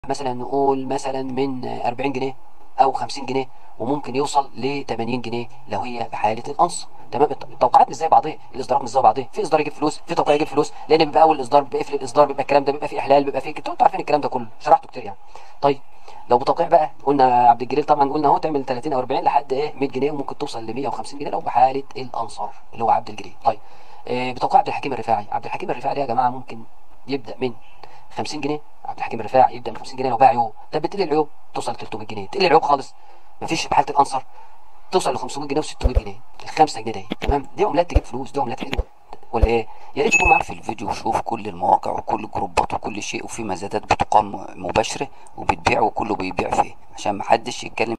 مثلا نقول مثلا من 40 جنيه او 50 جنيه وممكن يوصل ل 80 جنيه لو هي بحاله القنص تمام التوقعات مش زي بعضها الاصدارات مش زي بعضها في اصدار يجيب فلوس في توقيع يجيب فلوس لان بيبقى اول اصدار بيقفل الاصدار بيبقى الكلام ده بيبقى فيه احلال بيبقى فيه انتوا عارفين الكلام ده كله شرحته كتير يعني طيب لو بتوقيع بقى قلنا عبد الجليل طبعا قلنا اهو تعمل 30 او 40 لحد ايه 100 جنيه وممكن توصل ل 150 جنيه لو بحاله الانصار اللي هو عبد الجليل طيب آه بتوقيع عبد الحكيم الرفاعي عبد الحكيم الرفاعي ده يا جماعه ممكن يبدا من 50 جنيه عبد الحكيم الرفاعي يبدا من 50 جنيه لو باع عيوب طب بتقل العيوب توصل ل 300 جنيه تقل العيوب خالص مفيش بحاله الانصر توصل ل 500 جنيه و600 جنيه ال 5 جنيه دي تمام دي عملات تجيب فلوس دي عملات حلوه ولا ايه يا ريت يكون معاك في الفيديو شوف كل المواقع وكل الجروبات وكل شيء وفي مزادات بتقام مباشرة وبتبيع وكله بيبيع فيه عشان محدش يتكلم